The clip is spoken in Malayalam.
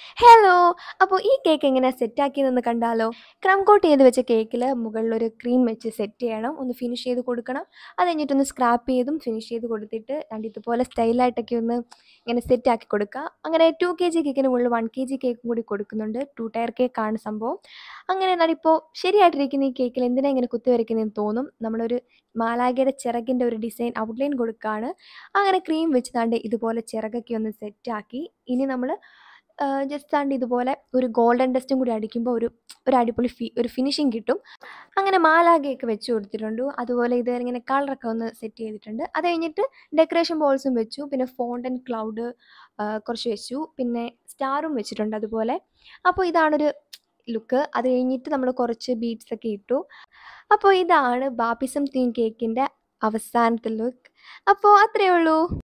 ഹലോ! അപ്പോൾ ഈ കേക്ക് എങ്ങനെയാ സെറ്റാക്കിയതെന്ന് കണ്ടാലോ? ക്രം കോട്ട് ചെയ്ത് വെച്ച കേക്കിൽ മുകളിലൊരു ക്രീം വെച്ച് സെറ്റ് ചെയ്യണം. ഒന്ന് ഫിനിഷ് ചെയ്ത് കൊടുക്കണം. അത് കഴിഞ്ഞിട്ടൊന്ന് സ്ക്രാപ്പ് ചെയ്തും ഫിനിഷ് ചെയ്ത് കൊടുത്തിട്ട് ദാണ്ട് ഇതുപോലെ സ്റ്റൈലായിട്ടൊക്കെ ഒന്ന് ഇങ്ങനെ സെറ്റാക്കി കൊടുക്കുക. അങ്ങനെ 2 കെജി കേക്കിന് മുകളിൽ 1 കെജി കേക്കും കൂടി കൊടുക്കുന്നുണ്ട്. 2 ടയർ കേക്കാണ് സംഭവം. അങ്ങനെ എന്നാലിപ്പോൾ ശരിയായിട്ടിരിക്കുന്ന ഈ കേക്കിൽ എന്തിനാ ഇങ്ങനെ കുത്തി വരയ്ക്കുന്നതെന്ന് തോന്നും. നമ്മളൊരു മാലാഖയുടെ ചിറകിൻ്റെ ഒരു ഡിസൈൻ ഔട്ട്ലൈൻ കൊടുക്കുകയാണ്. അങ്ങനെ ക്രീം വെച്ച് ദാണ്ട് ഇതുപോലെ ചിറകൊക്കെ ഒന്ന് സെറ്റാക്കി. ഇനി നമ്മൾ ആഹ് ജസ്റ്റ് ദാണ്ട് ഇതുപോലെ ഒരു ഗോൾഡൻ ഡസ്റ്റും കൂടി അടിക്കുമ്പോൾ ഒരു ഒരു അടിപൊളി ഫി ഒരു ഫിനിഷിംഗ് കിട്ടും. അങ്ങനെ മാലാഖയൊക്കെ വെച്ച് കൊടുത്തിട്ടുണ്ട്. അതുപോലെ ഇത് ഇങ്ങനെ കളറൊക്കെ ഒന്ന് സെറ്റ് ചെയ്തിട്ടുണ്ട്. അത് കഴിഞ്ഞിട്ട് ഡെക്കറേഷൻ ബോൾസും വെച്ചു. പിന്നെ ഫോണ്ടൻ ക്ലൗഡ് ആഹ് കുറച്ച് വെച്ചു. പിന്നെ സ്റ്റാറും വെച്ചിട്ടുണ്ട് അതുപോലെ. അപ്പോൾ ഇതാണൊരു ലുക്ക്. അത് കഴിഞ്ഞിട്ട് നമ്മൾ കുറച്ച് ബീഡ്സ് ഒക്കെ ഇട്ടു. അപ്പോൾ ഇതാണ് ബാപ്പിസം തീം കേക്കിൻ്റെ അവസാനത്തെ ലുക്ക്. അപ്പോൾ അത്രയേ ഉള്ളൂ.